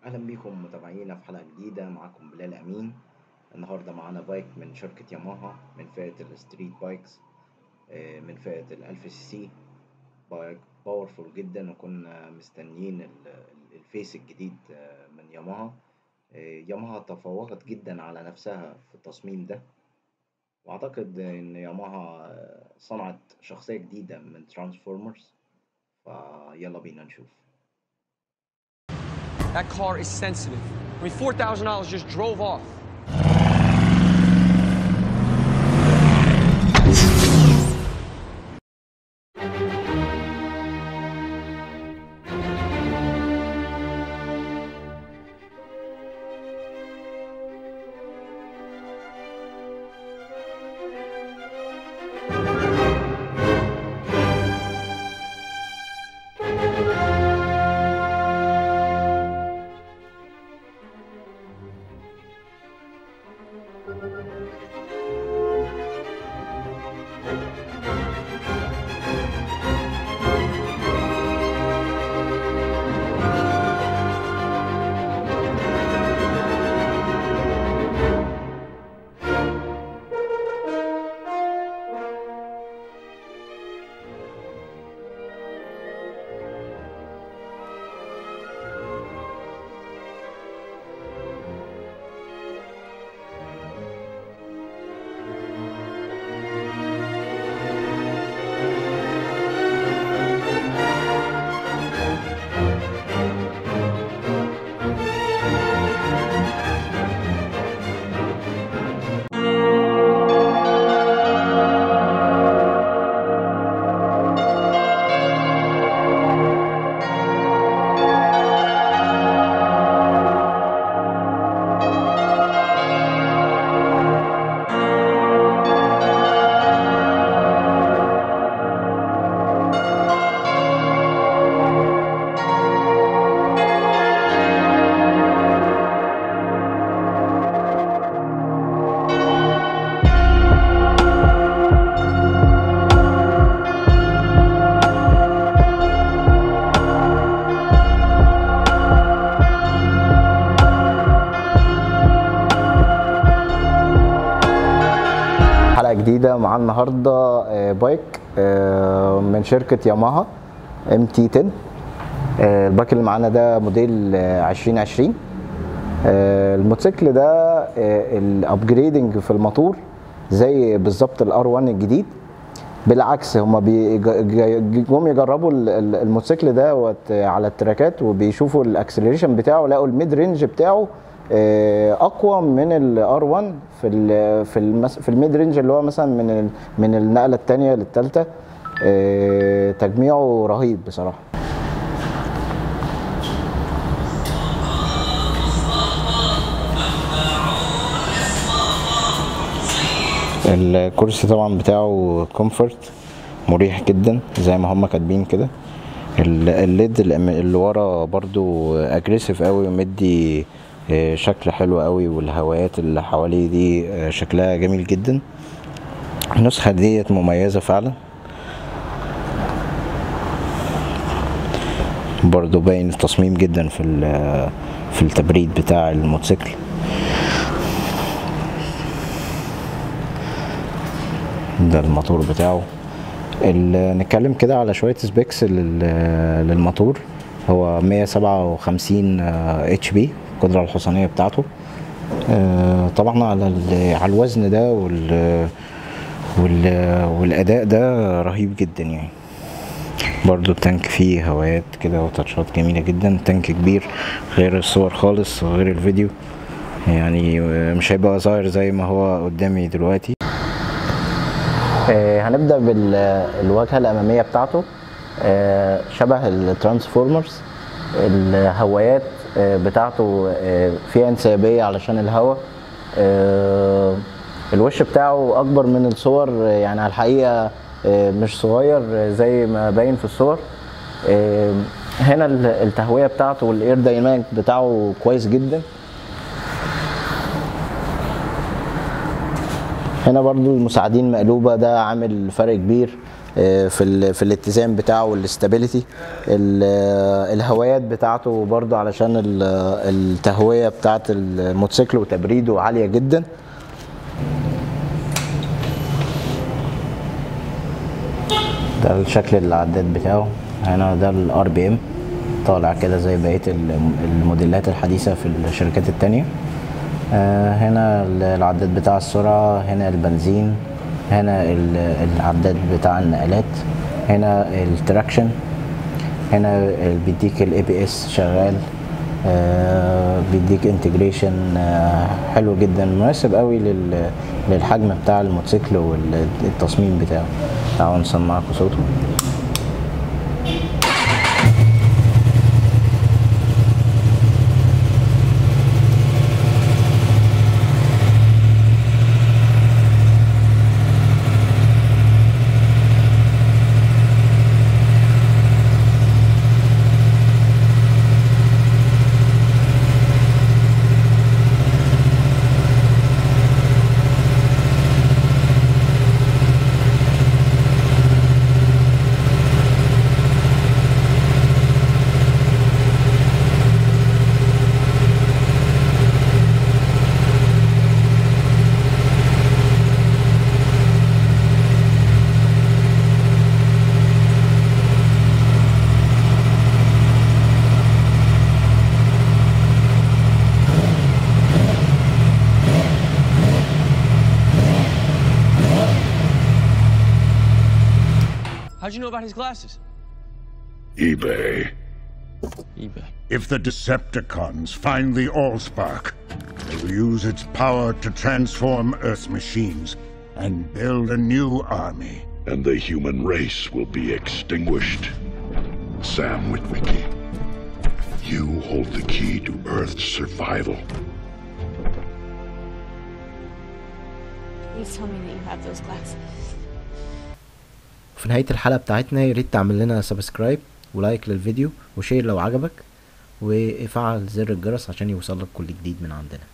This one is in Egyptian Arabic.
أهلا بيكم متابعينا في حلقة جديدة معاكم بلال أمين النهاردة معانا بايك من شركة ياماها من فئة الستريت بايكس آه، من فئة الألف سي سي بايك باورفول جدا وكنا مستنيين ال- ال- الفيس الجديد آه، من ياماها آه، ياماها تفوقت جدا على نفسها في التصميم ده وأعتقد إن ياماها آه، صنعت شخصية جديدة من ترانسفورمرز فيلا بينا نشوف That car is sensitive. I mean, $4,000 just drove off. حلقة جديدة مع النهاردة آه، بايك آه، من شركة ياماها ام تي 10 آه، البايك اللي معانا ده موديل آه، 2020 آه، الموتوسيكل ده الابجريدنج في الموتور زي بالظبط الار 1 الجديد بالعكس هما بي- جا- جا- جم يجربوا ال- ال- الموتوسيكل دوت على التراكات وبيشوفوا الاكسلريشن بتاعه لقوا الميد رينج بتاعه آه، اقوى من الار 1 في ال في المس في الميد رينج اللي هو مثلا من ال من النقله الثانيه للثالثه تجميعه رهيب بصراحه الكرسي طبعا بتاعه كومفورت مريح جدا زي ما هم كاتبين كده ال- الليد اللي اللي ورا برضو اجريسيف قوي ومدي آه، شكل حلو قوي والهوايات اللي حواليه دي آه، شكلها جميل جدا النسخة ديت مميزة فعلا برضو باين التصميم جدا في ال- في التبريد بتاع الموتوسيكل ده الموتور بتاعه ال- نتكلم كده على شوية سبيكس لل- للموتور هو 157 اتش بي القدرة الحصانية بتاعته آه، طبعا على ال- على الوزن ده وال وال والأداء ده رهيب جدا يعني برضو التانك فيه هوايات كده وتاتشات جميلة جدا تانك كبير غير الصور خالص وغير الفيديو يعني آه، مش هيبقى ظاهر زي ما هو قدامي دلوقتي آه، هنبدأ بالواجهة الأمامية بتاعته آه، شبه الترانسفورمرز الهوايات آه، بتاعته آه، فيها انسيابية علشان الهواء آه، الوش بتاعه أكبر من الصور آه، يعني على الحقيقة آه، مش صغير آه، زي ما باين في الصور آه، هنا ال- التهوية بتاعته والاير دايناميك بتاعه كويس جدا هنا برضو المساعدين مقلوبة ده عامل فرق كبير آه، في ال- في الاتزان بتاعه والاستابيليتي الهوايات بتاعته برضو علشان ال- التهويه بتاعه الموتوسيكل وتبريده عاليه جدا ده الشكل العداد بتاعه هنا ده الار بي ام طالع كده زي بقيه الم- الموديلات الحديثه في الشركات التانية آه، هنا ال- العداد بتاع السرعه هنا البنزين هنا ال- العداد بتاع النقلات هنا التراكشن هنا ال- بيديك الاي بي اس شغال آه، بيديك انتجريشن حلو جدا مناسب قوي لل- للحجم بتاع الموتوسيكل والتصميم بتاعه تعالوا نسمعكم صوته How'd you know about his glasses? eBay. eBay. If the Decepticons find the Allspark, they will use its power to transform Earth's machines and build a new army. and the human race will be extinguished. Sam Witwicky, you hold the key to Earth's survival. Please tell me that you have those glasses. في نهاية الحلقة بتاعتنا يا ريت تعمل لنا سبسكرايب ولايك للفيديو وشير لو عجبك وفعل زر الجرس عشان يوصلك كل جديد من عندنا